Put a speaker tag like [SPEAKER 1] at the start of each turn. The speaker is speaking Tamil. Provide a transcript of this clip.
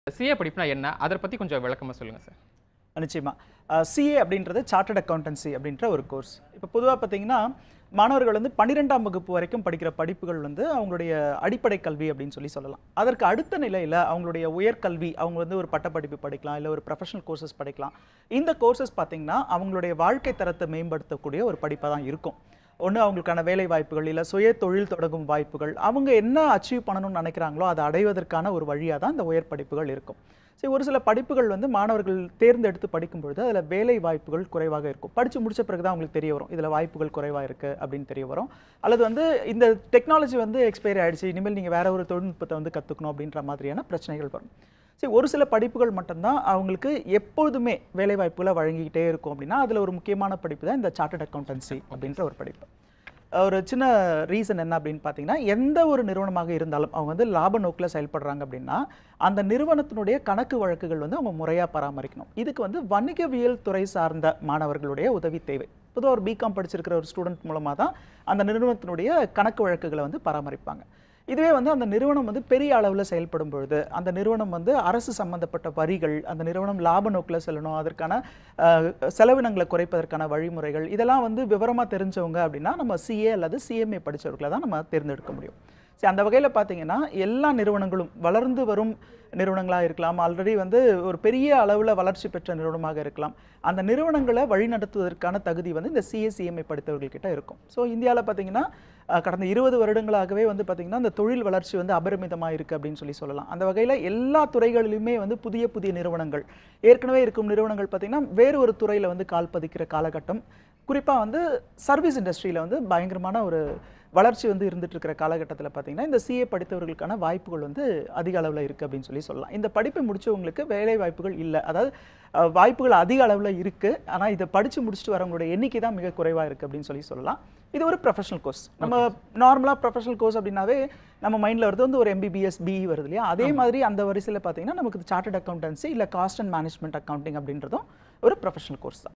[SPEAKER 1] சிஏ படிப்புனா என்ன அதை பற்றி கொஞ்சம் விளக்கமாக சொல்லுங்கள் சார்
[SPEAKER 2] நிச்சயமா சிஏ அப்படின்றது சார்ட்டர்ட் அக்கௌண்டன்சி அப்படின்ற ஒரு கோர்ஸ் இப்போ பொதுவாக பார்த்தீங்கன்னா மாணவர்கள் வந்து பன்னிரெண்டாம் வகுப்பு வரைக்கும் படிக்கிற படிப்புகள் வந்து அவங்களுடைய அடிப்படை கல்வி அப்படின்னு சொல்லி சொல்லலாம் அதற்கு அடுத்த நிலையில் அவங்களுடைய உயர்கல்வி அவங்க வந்து ஒரு பட்டப்படிப்பு படிக்கலாம் இல்லை ஒரு ப்ரொஃபஷனல் கோர்சஸ் படிக்கலாம் இந்த கோர்சஸ் பார்த்தீங்கன்னா அவங்களுடைய வாழ்க்கை தரத்தை மேம்படுத்தக்கூடிய ஒரு படிப்பாக தான் இருக்கும் ஒன்று அவங்களுக்கான வேலை வாய்ப்புகள் இல்லை சுய தொழில் தொடங்கும் வாய்ப்புகள் அவங்க என்ன அச்சீவ் பண்ணணும்னு நினைக்கிறாங்களோ அதை அடைவதற்கான ஒரு வழியாக தான் இந்த உயர் படிப்புகள் இருக்கும் சரி ஒரு சில படிப்புகள் வந்து மாணவர்கள் தேர்ந்தெடுத்து படிக்கும் பொழுது அதில் வேலை வாய்ப்புகள் குறைவாக இருக்கும் படித்து முடிச்ச பிறகு தான் அவங்களுக்கு தெரிய வரும் இதில் வாய்ப்புகள் குறைவாக இருக்குது அப்படின்னு தெரிய வரும் அல்லது வந்து இந்த டெக்னாலஜி வந்து எக்ஸ்பைரி ஆயிடுச்சு இனிமேல் நீங்கள் வேற ஒரு தொழில்நுட்பத்தை வந்து கற்றுக்கணும் அப்படின்ற மாதிரியான பிரச்சனைகள் வரும் சரி ஒரு சில படிப்புகள் மட்டும்தான் அவங்களுக்கு எப்பொழுதுமே வேலை வாய்ப்புகளை வழங்கிக்கிட்டே இருக்கும் அப்படின்னா அதில் ஒரு முக்கியமான படிப்பு தான் இந்த சார்ட்டர்ட் அக்கௌண்டன்சி அப்படின்ற ஒரு படிப்பு ஒரு சின்ன ரீசன் என்ன அப்படின்னு பார்த்தீங்கன்னா எந்த ஒரு நிறுவனமாக இருந்தாலும் அவங்க வந்து லாப நோக்கில் செயல்படுறாங்க அப்படின்னா அந்த நிறுவனத்தினுடைய கணக்கு வழக்குகள் வந்து அவங்க முறையாக பராமரிக்கணும் இதுக்கு வந்து வணிகவியல் துறை சார்ந்த மாணவர்களுடைய உதவி தேவை பொதுவாக ஒரு பிகாம் படிச்சிருக்கிற ஒரு ஸ்டூடெண்ட் மூலமாக தான் அந்த நிறுவனத்தினுடைய கணக்கு வழக்குகளை வந்து பராமரிப்பாங்க இதுவே வந்து அந்த நிறுவனம் வந்து பெரிய அளவில் செயல்படும் பொழுது அந்த நிறுவனம் வந்து அரசு சம்பந்தப்பட்ட வரிகள் அந்த நிறுவனம் லாப நோக்கில் செல்லணும் அதற்கான அஹ், செலவினங்களை குறைப்பதற்கான வழிமுறைகள் இதெல்லாம் வந்து விவரமாக தெரிஞ்சவங்க அப்படின்னா நம்ம சிஏ அல்லது சிஎம்ஏ படித்தவர்களை தான் நம்ம தேர்ந்தெடுக்க முடியும் சரி அந்த வகையில் பார்த்தீங்கன்னா எல்லா நிறுவனங்களும் வளர்ந்து வரும் நிறுவனங்களாக இருக்கலாம் ஆல்ரெடி வந்து ஒரு பெரிய அளவில் வளர்ச்சி பெற்ற நிறுவனமாக இருக்கலாம் அந்த நிறுவனங்களை வழிநடத்துவதற்கான தகுதி வந்து இந்த சிஎஸ்சிஎம்ஐ படித்தவர்கள்கிட்ட இருக்கும் ஸோ இந்தியாவில் பார்த்தீங்கன்னா அஹ், கடந்த இருபது வருடங்களாகவே வந்து பார்த்தீங்கன்னா இந்த தொழில் வளர்ச்சி வந்து அபரிமிதமாக இருக்குது அப்படின்னு சொல்லி சொல்லலாம் அந்த வகையில் எல்லா துறைகளிலுமே வந்து புதிய புதிய நிறுவனங்கள் ஏற்கனவே இருக்கும் நிறுவனங்கள் பார்த்தீங்கன்னா வேறு ஒரு துறையில் வந்து கால் பதிக்கிற காலகட்டம் குறிப்பாக வந்து சர்வீஸ் இண்டஸ்ட்ரியில் வந்து பயங்கரமான ஒரு வளர்ச்சி வந்து இருந்துட்டு இருக்கிற காலகட்டத்தில் பார்த்தீங்கன்னா இந்த சிஏ படித்தவர்களுக்கான வாய்ப்புகள் வந்து அதிக அளவில் இருக்குது அப்படின்னு சொல்லி சொல்லலாம் இந்த படிப்பை முடிச்சவங்களுக்கு வேலை வாய்ப்புகள் இல்லை அதாவது அஹ், வாய்ப்புகள் அதிக அளவில் இருக்குது ஆனால் இதை படித்து முடிச்சுட்டு வரவங்களோட எண்ணிக்கை தான் மிக குறைவாக இருக்குது அப்படின்னு சொல்லி சொல்லலாம் இது ஒரு ப்ரொஃபஷனல் கோர்ஸ் நம்ம நார்மலாக ப்ரொஃபஷனல் கோர்ஸ் அப்படின்னாவே நம்ம மைண்டில் வருது வந்து ஒரு எம்பிபிஎஸ் பிஇ வருது இல்லையா அதே மாதிரி அந்த வரிசையில் பார்த்தீங்கன்னா நமக்கு சார்ட்டர்ட் அக்கௌண்டன்சி இல்லை காஸ்ட் அண்ட் மேனேஜ்மெண்ட் அக்கௌண்டிங் அப்படின்றதும் ஒரு ப்ரொஃபஷனல் கோர்ஸ் தான்